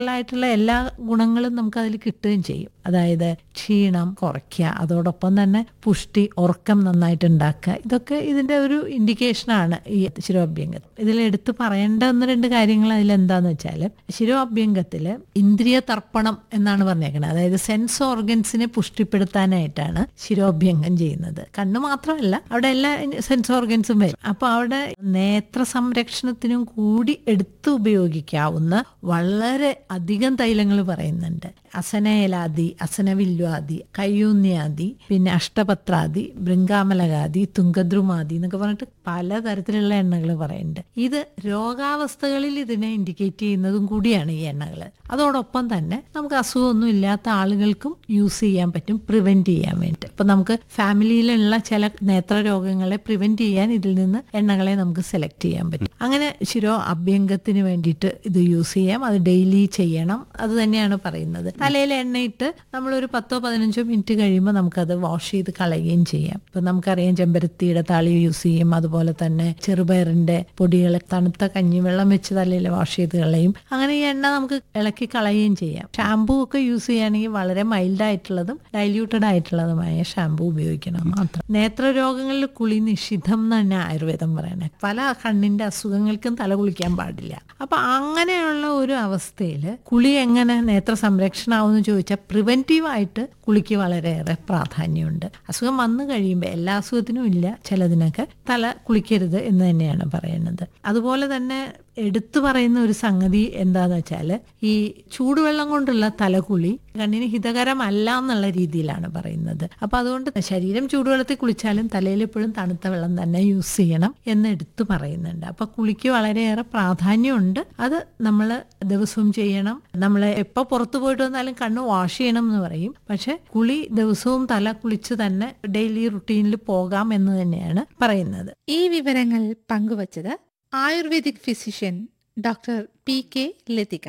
ആയിട്ടുള്ള എല്ലാ ഗുണങ്ങളും നമുക്ക് അതിൽ കിട്ടുകയും ചെയ്യും അതായത് ക്ഷീണം കുറയ്ക്കുക അതോടൊപ്പം തന്നെ പുഷ്ടി ഉറക്കം നന്നായിട്ട് ഉണ്ടാക്കുക ഇതൊക്കെ ഇതിന്റെ ഒരു ഇൻഡിക്കേഷനാണ് ഈ ശിരോഭ്യംഗം ഇതിൽ എടുത്ത് പറയേണ്ട ഒന്ന് രണ്ട് കാര്യങ്ങൾ അതിൽ എന്താന്ന് വെച്ചാൽ ശിരോഭ്യംഗത്തിൽ ഇന്ദ്രിയ തർപ്പണം എന്നാണ് പറഞ്ഞേക്കുന്നത് അതായത് സെൻസ് ഓർഗൻസിനെ പുഷ്ടിപ്പെടുത്താനായിട്ടാണ് ശിരോഭ്യംഗം ചെയ്യുന്നത് കണ്ണ് മാത്രമല്ല അവിടെ എല്ലാ സെൻസ് ഓർഗൻസും വരും അപ്പോൾ അവിടെ നേത്ര സംരക്ഷണത്തിനും കൂടി എടുത്ത് ഉപയോഗിക്കാവുന്ന വളരെ അധികം തൈലങ്ങൾ പറയുന്നുണ്ട് അസനേലാദി അസനവില്വാദി കയ്യൂന്യാദി പിന്നെ അഷ്ടപത്രാദി ബൃങ്കാമലകാദി തുങ്കദ്രുമാദി എന്നൊക്കെ പറഞ്ഞിട്ട് പലതരത്തിലുള്ള എണ്ണകൾ പറയുന്നുണ്ട് ഇത് രോഗാവസ്ഥകളിൽ ഇതിനെ ഇൻഡിക്കേറ്റ് ചെയ്യുന്നതും കൂടിയാണ് ഈ എണ്ണകൾ അതോടൊപ്പം തന്നെ നമുക്ക് അസുഖമൊന്നും ഇല്ലാത്ത ആളുകൾക്കും യൂസ് ചെയ്യാൻ പറ്റും പ്രിവെന്റ് ചെയ്യാൻ വേണ്ടി ഇപ്പൊ നമുക്ക് ഫാമിലിയിലുള്ള ചില നേത്ര രോഗങ്ങളെ പ്രിവെന്റ് ചെയ്യാൻ ഇതിൽ നിന്ന് എണ്ണകളെ നമുക്ക് സെലക്ട് ചെയ്യാൻ പറ്റും അങ്ങനെ ശിരോ അഭ്യംഗത്തിന് വേണ്ടിയിട്ട് ഇത് യൂസ് ചെയ്യാം അത് ഡെയിലി ചെയ്യണം അത് തന്നെയാണ് പറയുന്നത് തലയിൽ എണ്ണയിട്ട് നമ്മളൊരു പത്തോ പതിനഞ്ചോ മിനിറ്റ് കഴിയുമ്പോൾ നമുക്കത് വാഷ് ചെയ്ത് കളയുകയും ചെയ്യാം ഇപ്പൊ നമുക്കറിയാം ചെമ്പരത്തിയുടെ താളി യൂസ് ചെയ്യും അതുപോലെ തന്നെ ചെറുപയറിന്റെ പൊടികൾ തണുത്ത കഞ്ഞിവെള്ളം വെച്ച് തലയിൽ വാഷ് ചെയ്ത് കളയും അങ്ങനെ ഈ എണ്ണ നമുക്ക് ഇളക്കി കളയുകയും ചെയ്യാം ഷാമ്പൂ ഒക്കെ യൂസ് ചെയ്യുകയാണെങ്കിൽ വളരെ മൈൽഡ് ആയിട്ടുള്ളതും ഡൈല്യൂട്ടഡ് ആയിട്ടുള്ളതുമായ ഷാമ്പൂ ഉപയോഗിക്കണം മാത്രം നേത്രരോഗങ്ങളിൽ കുളി നിഷിദ്ധം എന്ന് തന്നെ ആയുർവേദം പറയണേ പല കണ്ണിന്റെ അസുഖങ്ങൾക്കും തല കുളിക്കാൻ പാടില്ല അപ്പൊ അങ്ങനെയുള്ള ഒരു അവസ്ഥയിൽ കുളി എങ്ങനെ നേത്ര സംരക്ഷണമാവെന്ന് ചോദിച്ചാൽ പ്രിവെന്റീവ് ആയിട്ട് കുളിക്ക് വളരെയേറെ പ്രാധാന്യമുണ്ട് അസുഖം വന്നു കഴിയുമ്പോൾ എല്ലാ അസുഖത്തിനും ഇല്ല ചിലതിനൊക്കെ തല കുളിക്കരുത് എന്ന് തന്നെയാണ് പറയുന്നത് അതുപോലെ തന്നെ എടുത്തു പറയുന്ന ഒരു സംഗതി എന്താന്ന് വെച്ചാൽ ഈ ചൂടുവെള്ളം കൊണ്ടുള്ള തലകുളി കണ്ണിന് ഹിതകരമല്ല എന്നുള്ള രീതിയിലാണ് പറയുന്നത് അപ്പൊ അതുകൊണ്ട് ശരീരം ചൂടുവെള്ളത്തിൽ കുളിച്ചാലും തലയിൽ എപ്പോഴും തണുത്ത വെള്ളം തന്നെ യൂസ് ചെയ്യണം എന്ന് എടുത്തു പറയുന്നുണ്ട് അപ്പൊ കുളിക്ക് വളരെയേറെ പ്രാധാന്യമുണ്ട് അത് നമ്മൾ ദിവസവും ചെയ്യണം നമ്മൾ എപ്പോൾ പുറത്തു പോയിട്ട് വന്നാലും കണ്ണ് വാഷ് ചെയ്യണം എന്ന് പറയും പക്ഷെ കുളി ദിവസവും തല കുളിച്ച് തന്നെ ഡെയിലി റുട്ടീനിൽ പോകാം എന്ന് തന്നെയാണ് പറയുന്നത് ഈ വിവരങ്ങൾ പങ്കുവച്ചത് Ayurvedic physician doctor P K Lathika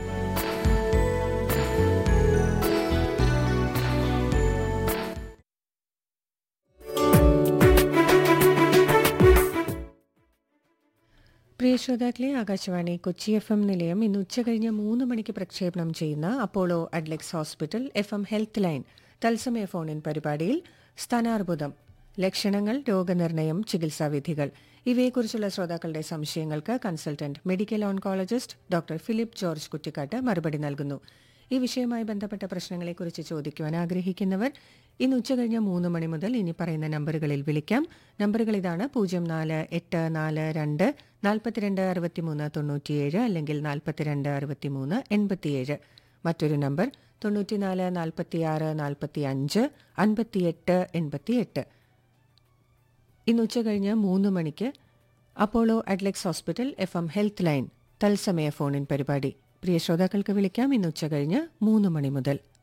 പ്രിയ ശ്രോതാക്കളെ ആകാശവാണി കൊച്ചി എഫ് എം നിലയം ഇന്ന് ഉച്ചകഴിഞ്ഞ് മൂന്ന് മണിക്ക് പ്രക്ഷേപണം ചെയ്യുന്ന അപ്പോളോ അഡ്ലെക്സ് ഹോസ്പിറ്റൽ എഫ് എം ഹെൽത്ത് ലൈൻ തത്സമയ ഫോണിൻ പരിപാടിയിൽ സ്ഥാനാർബുദം ലക്ഷണങ്ങൾ രോഗനിർണയം ചികിത്സാവിധികൾ ഇവയെക്കുറിച്ചുള്ള ശ്രോതാക്കളുടെ സംശയങ്ങൾക്ക് consultant medical oncologist doctor Philip George Kuttikattu മറുപടി നൽകുന്നു ഈ വിഷയവുമായി ബന്ധപ്പെട്ട പ്രശ്നങ്ങളെക്കുറിച്ച് ചോദിക്കുവാൻ ആഗ്രഹിക്കുന്നവർ ഇന്ന് ഉച്ചകഴിഞ്ഞ് മൂന്ന് മണി മുതൽ ഇനി പറയുന്ന നമ്പറുകളിൽ വിളിക്കാം നമ്പറുകൾ ഇതാണ് പൂജ്യം നാല് എട്ട് നാല് രണ്ട് നാൽപ്പത്തിരണ്ട് അറുപത്തിമൂന്ന് തൊണ്ണൂറ്റിയേഴ് അല്ലെങ്കിൽ നാൽപ്പത്തിരണ്ട് അറുപത്തിമൂന്ന് എൺപത്തിയേഴ് മറ്റൊരു നമ്പർ തൊണ്ണൂറ്റിനാല് നാൽപ്പത്തിയാറ് നാൽപ്പത്തി അഞ്ച് അൻപത്തിയെട്ട് എൺപത്തിയെട്ട് ഇന്ന് ഉച്ചകഴിഞ്ഞ് മൂന്ന് മണിക്ക് അപ്പോളോ അഡ്ലെക്സ് ഹോസ്പിറ്റൽ എഫ് എം ഹെൽത്ത് ലൈൻ തത്സമയ ഫോണിൻ പരിപാടി പ്രിയ ശ്രോതാക്കൾക്ക് വിളിക്കാം ഇന്ന് ഉച്ചകഴിഞ്ഞ് മൂന്ന് മണി മുതൽ